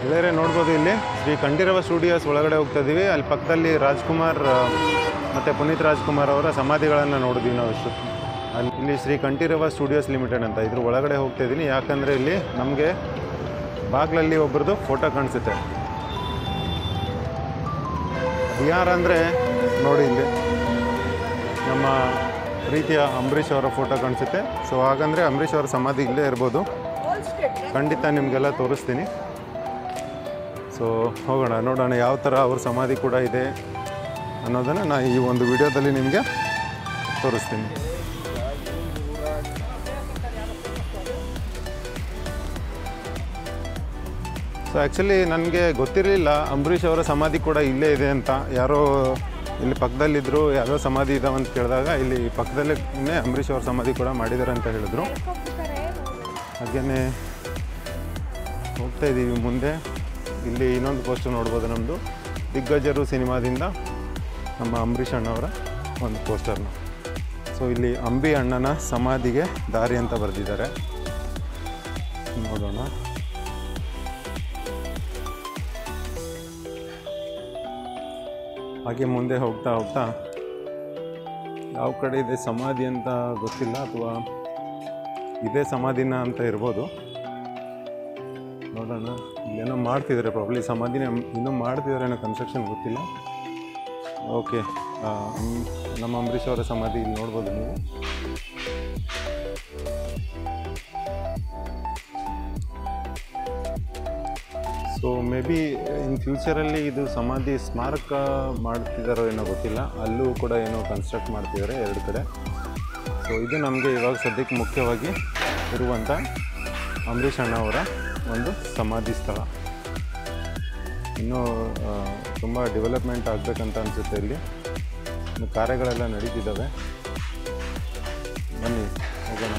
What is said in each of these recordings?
ಗೆಳೆಯರೆ ನೋಡ್ಬೋದು ಇಲ್ಲಿ ಶ್ರೀ ಕಂಠೀರವ ಸ್ಟುಡಿಯೋಸ್ ಒಳಗಡೆ ಹೋಗ್ತಾ ಇದೀವಿ ಅಲ್ಲಿ ಪಕ್ಕದಲ್ಲಿ ರಾಜ್ಕುಮಾರ್ ಆ, ಮತ್ತು ಪುನೀತ್ ರಾಜ್ಕುಮಾರ್ ಅವರ ಸಮಾಧಿಗಳನ್ನು ನೋಡಿದ್ವಿ ನಾವು ಇಷ್ಟು ಅಲ್ಲಿ ಇಲ್ಲಿ ಶ್ರೀ ಕಂಠೀರವ ಸ್ಟುಡಿಯೋಸ್ ಲಿಮಿಟೆಡ್ ಅಂತ ಇದ್ರ ಒಳಗಡೆ ಹೋಗ್ತಾ ಇದ್ದೀನಿ ಯಾಕಂದರೆ ಇಲ್ಲಿ ನಮಗೆ ಬಾಗಿಲಲ್ಲಿ ಒಬ್ರದ್ದು ಫೋಟೋ ಕಾಣಿಸುತ್ತೆ ಅದು ಯಾರಂದರೆ ನೋಡಿ ಇಲ್ಲಿ ನಮ್ಮ ಪ್ರೀತಿಯ ಅಂಬರೀಷ್ ಅವರ ಫೋಟೋ ಕಾಣಿಸುತ್ತೆ ಸೊ ಹಾಗಂದರೆ ಅಂಬರೀಷ್ ಅವರ ಸಮಾಧಿ ಇಲ್ಲೇ ಇರ್ಬೋದು ಖಂಡಿತ ನಿಮಗೆಲ್ಲ ತೋರಿಸ್ತೀನಿ ಸೊ ಹೋಗೋಣ ನೋಡೋಣ ಯಾವ ಥರ ಅವ್ರ ಸಮಾಧಿ ಕೂಡ ಇದೆ ಅನ್ನೋದನ್ನು ನಾನು ಈ ಒಂದು ವಿಡಿಯೋದಲ್ಲಿ ನಿಮಗೆ ತೋರಿಸ್ತೀನಿ ಸೊ ಆ್ಯಕ್ಚುಲಿ ನನಗೆ ಗೊತ್ತಿರಲಿಲ್ಲ ಅಂಬರೀಷ್ ಅವರ ಸಮಾಧಿ ಕೂಡ ಇಲ್ಲೇ ಇದೆ ಅಂತ ಯಾರೋ ಇಲ್ಲಿ ಪಕ್ಕದಲ್ಲಿದ್ದರು ಯಾರೋ ಸಮಾಧಿ ಇದಾವೆ ಅಂತ ಕೇಳಿದಾಗ ಇಲ್ಲಿ ಪಕ್ಕದಲ್ಲೇ ಅಂಬರೀಷ್ ಅವ್ರ ಸಮಾಧಿ ಕೂಡ ಮಾಡಿದ್ದಾರೆ ಅಂತ ಹೇಳಿದ್ರು ಹಾಗೆಯೇ ಹೋಗ್ತಾ ಇದ್ದೀವಿ ಮುಂದೆ ಇಲ್ಲಿ ಇನ್ನೊಂದು ಪೋಸ್ಟರ್ ನೋಡ್ಬೋದು ನಮ್ಮದು ದಿಗ್ಗಜರು ಸಿನಿಮಾದಿಂದ ನಮ್ಮ ಅಂಬರೀಷ್ ಅಣ್ಣವರ ಒಂದು ಪೋಸ್ಟರ್ನ ಸೊ ಇಲ್ಲಿ ಅಂಬಿ ಅಣ್ಣನ ಸಮಾಧಿಗೆ ದಾರಿ ಅಂತ ಬರೆದಿದ್ದಾರೆ ನೋಡೋಣ ಹಾಗೆ ಮುಂದೆ ಹೋಗ್ತಾ ಹೋಗ್ತಾ ಯಾವ ಕಡೆ ಇದೆ ಸಮಾಧಿ ಅಂತ ಗೊತ್ತಿಲ್ಲ ಅಥವಾ ಇದೇ ಸಮಾಧಿನ ಅಂತ ಇರ್ಬೋದು ನೋಡೋಣ ಇಲ್ಲೇನೋ ಮಾಡ್ತಿದ್ದಾರೆ ಪ್ರಾಬ್ಲಿ ಸಮಾಧಿನ ಇನ್ನೂ ಮಾಡ್ತಿದ್ದಾರೆ ಅನ್ನೋ ಕನ್ಸ್ಟ್ರಕ್ಷನ್ ಗೊತ್ತಿಲ್ಲ ಓಕೆ ನಮ್ಮ ಅಂಬರೀಷ್ ಅವರ ಸಮಾಧಿ ಇಲ್ಲಿ ನೋಡ್ಬೋದು ನೀವು ಸೊ ಮೇ ಬಿ ಇನ್ ಫ್ಯೂಚರಲ್ಲಿ ಇದು ಸಮಾಧಿ ಸ್ಮಾರಕ ಮಾಡ್ತಿದ್ದಾರೋ ಏನೋ ಗೊತ್ತಿಲ್ಲ ಅಲ್ಲೂ ಕೂಡ ಏನೋ ಕನ್ಸ್ಟ್ರಕ್ಟ್ ಮಾಡ್ತಿದ್ದಾರೆ ಎರಡು ಕಡೆ ಸೊ ಇದು ನಮಗೆ ಇವಾಗ ಸದ್ಯಕ್ಕೆ ಮುಖ್ಯವಾಗಿ ಇರುವಂಥ ಅಂಬರೀಷ್ ಅಣ್ಣ ಅವರ ಒಂದು ಸಮಾಧಿ ಸ್ಥಳ ಇನ್ನೂ ತುಂಬ ಡೆವಲಪ್ಮೆಂಟ್ ಆಗಬೇಕಂತ ಅನಿಸುತ್ತೆ ಇಲ್ಲಿ ಇನ್ನು ಕಾರ್ಯಗಳೆಲ್ಲ ನಡೀತಿದ್ದಾವೆ ಬನ್ನಿ ಹೋಗೋಣ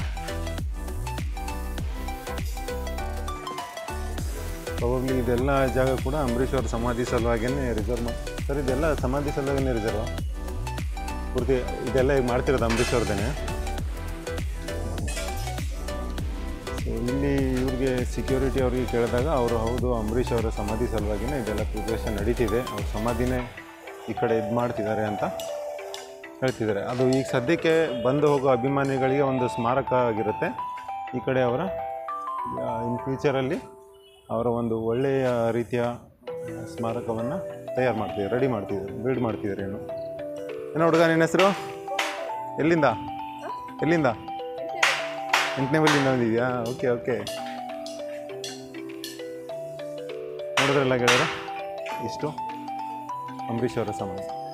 ಪ್ರಾಬಬ್ಲಿ ಇದೆಲ್ಲ ಜಾಗ ಕೂಡ ಅಂಬರೀಷ್ ಅವ್ರ ಸಮಾಧಿ ಸಲುವಾಗಿಯೇ ರಿಸರ್ವ್ ಮಾಡಿ ಸರ್ ಇದೆಲ್ಲ ಸಮಾಧಿ ಸಲುವಾಗಿಯೇ ರಿಸರ್ವ್ ಪೂರ್ತಿ ಇದೆಲ್ಲ ಈಗ ಮಾಡ್ತಿರೋದು ಅಂಬರೀಷ್ ಅವ್ರದ್ದೇನೆ ಸೊ ಇಲ್ಲಿ ಇವ್ರಿಗೆ ಸೆಕ್ಯೂರಿಟಿ ಅವ್ರಿಗೆ ಕೇಳಿದಾಗ ಅವರು ಹೌದು ಅಂಬರೀಷ್ ಅವರ ಸಮಾಧಿ ಸಲುವಾಗಿಯೇ ಇದೆಲ್ಲ ಪ್ರಿಪ್ರೇಷನ್ ನಡೀತಿದೆ ಅವ್ರ ಸಮಾಧಿನೇ ಈ ಕಡೆ ಇದು ಮಾಡ್ತಿದ್ದಾರೆ ಅಂತ ಹೇಳ್ತಿದ್ದಾರೆ ಅದು ಈಗ ಸದ್ಯಕ್ಕೆ ಬಂದು ಹೋಗೋ ಅಭಿಮಾನಿಗಳಿಗೆ ಒಂದು ಸ್ಮಾರಕ ಆಗಿರುತ್ತೆ ಈ ಕಡೆ ಅವರ ಇನ್ ಫ್ಯೂಚರಲ್ಲಿ ಅವರ ಒಂದು ಒಳ್ಳೆಯ ರೀತಿಯ ಸ್ಮಾರಕವನ್ನು ತಯಾರು ಮಾಡ್ತಿದ್ದಾರೆ ರೆಡಿ ಮಾಡ್ತಿದ್ದಾರೆ ಬಿಲ್ಡ್ ಮಾಡ್ತಿದ್ದಾರೆ ಏನು ಏನೋ ಹುಡುಗ ನಿನ್ನ ಹೆಸರು ಎಲ್ಲಿಂದ ಎಲ್ಲಿಂದ ಎಂಟನೇ ಬಲ್ಲಿಂದ ಬಂದಿದ್ಯಾ ಓಕೆ ಓಕೆ ನೋಡಿದ್ರಲ್ಲ ಗೆಳೆಯರೆ ಇಷ್ಟು ಅಂಬರೀಷ್ ಅವರ ಸಮಾಜ